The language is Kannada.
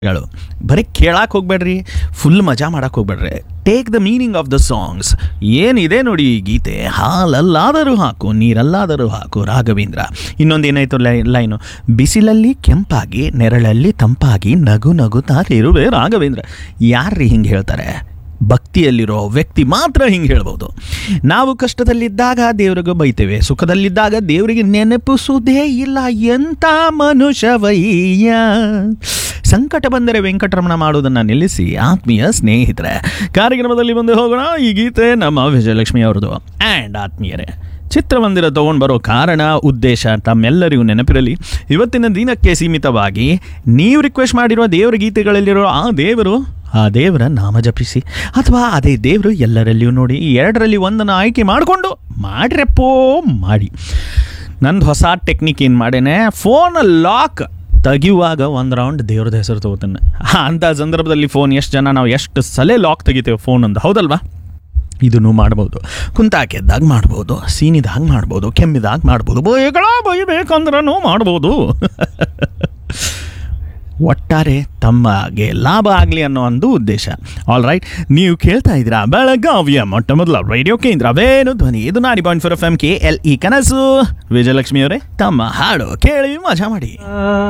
ಗಳು ಬರೀ ಕೇಳಕ್ಕೆ ಹೋಗ್ಬೇಡ್ರಿ ಫುಲ್ ಮಜಾ ಮಾಡಕ್ಕೆ ಹೋಗ್ಬೇಡ್ರಿ take the meaning of the songs ಏನಿದೆ ನೋಡಿ ಈ ಗೀತೆ ಹಾಲಲ್ಲಾದರೂ ಹಾಕು ನೀರಲ್ಲಾದರೂ ಹಾಕು ರಾಘವೇಂದ್ರ ಇನ್ನೊಂದು ಏನಾಯ್ತು ಲೈ ಲೈನು ಬಿಸಿಲಲ್ಲಿ ಕೆಂಪಾಗಿ ನೆರಳಲ್ಲಿ ತಂಪಾಗಿ ನಗು ನಗುತ್ತಾರಿರುವೆ ರಾಘವೇಂದ್ರ ಯಾರ್ರೀ ಹಿಂಗೆ ಹೇಳ್ತಾರೆ ಭಕ್ತಿಯಲ್ಲಿರೋ ವ್ಯಕ್ತಿ ಮಾತ್ರ ಹಿಂಗೆ ಹೇಳ್ಬೋದು ನಾವು ಕಷ್ಟದಲ್ಲಿದ್ದಾಗ ದೇವ್ರಿಗೂ ಬೈತೇವೆ ಸುಖದಲ್ಲಿದ್ದಾಗ ದೇವರಿಗೆ ನೆನಪಿಸುವುದೇ ಇಲ್ಲ ಎಂಥ ಮನುಷ್ಯವಯ್ಯ ಸಂಕಟ ಬಂದರೆ ವೆಂಕಟರಮಣ ಮಾಡೋದನ್ನು ನಿಲ್ಲಿಸಿ ಆತ್ಮೀಯ ಸ್ನೇಹಿತರೆ ಕಾರ್ಯಕ್ರಮದಲ್ಲಿ ಬಂದು ಹೋಗೋಣ ಈ ಗೀತೆ ನಮ್ಮ ವಿಜಯಲಕ್ಷ್ಮಿ ಅವ್ರದ್ದು ಆ್ಯಂಡ್ ಆತ್ಮೀಯರೇ ಚಿತ್ರಮಂದಿರ ತೊಗೊಂಡು ಬರೋ ಕಾರಣ ಉದ್ದೇಶ ತಮ್ಮೆಲ್ಲರಿಗೂ ನೆನಪಿರಲಿ ಇವತ್ತಿನ ದಿನಕ್ಕೆ ಸೀಮಿತವಾಗಿ ನೀವು ರಿಕ್ವೆಸ್ಟ್ ಮಾಡಿರುವ ದೇವರ ಗೀತೆಗಳಲ್ಲಿರೋ ಆ ದೇವರು ಆ ದೇವರ ನಾಮ ಜಪಿಸಿ ಅಥವಾ ಅದೇ ದೇವರು ಎಲ್ಲರಲ್ಲಿಯೂ ನೋಡಿ ಈ ಎರಡರಲ್ಲಿ ಒಂದನ್ನು ಆಯ್ಕೆ ಮಾಡಿಕೊಂಡು ಮಾಡ್ರಪ್ಪೋ ಮಾಡಿ ನಂದು ಹೊಸ ಟೆಕ್ನಿಕ್ ಏನು ಮಾಡೇನೆ ಫೋನ್ ಲಾಕ್ ತೆಗಿಯುವಾಗ ಒಂದು ರೌಂಡ್ ದೇವ್ರದ್ದು ಹೆಸರು ತಗೋತಾನೆ ಅಂಥ ಸಂದರ್ಭದಲ್ಲಿ ಫೋನ್ ಎಷ್ಟು ಜನ ನಾವು ಎಷ್ಟು ಸಲ ಲಾಕ್ ತೆಗಿತೇವೆ ಫೋನ್ ಒಂದು ಹೌದಲ್ವಾ ಇದನ್ನು ಮಾಡ್ಬೋದು ಕುಂತಾಕೆದ್ದಾಗ ಮಾಡ್ಬೋದು ಸೀನಿದಾಗ ಮಾಡ್ಬೋದು ಕೆಮ್ಮಿದಾಗ ಮಾಡ್ಬೋದು ಬೈಗಳ ಬೈಬೇಕಂದ್ರೂ ಮಾಡ್ಬೋದು ಒಟ್ಟಾರೆ ತಮಗೆ ಲಾಭ ಆಗಲಿ ಅನ್ನೋ ಒಂದು ಉದ್ದೇಶ ಆಲ್ ರೈಟ್ ನೀವು ಕೇಳ್ತಾ ಇದ್ದೀರಾ ಬೆಳಗಾವಿಯ ಮೊಟ್ಟ ಮೊದಲ ರೇಡಿಯೋ ಕೇಂದ್ರ ವೇಣು ಧ್ವನಿ ಇದು ನಾಡಿ point four F M K L E ಕನಸು ವಿಜಯಲಕ್ಷ್ಮಿ ಅವರೇ ತಮ್ಮ ಹಾಡು ಕೇಳಿ ಮಜಾ ಮಾಡಿ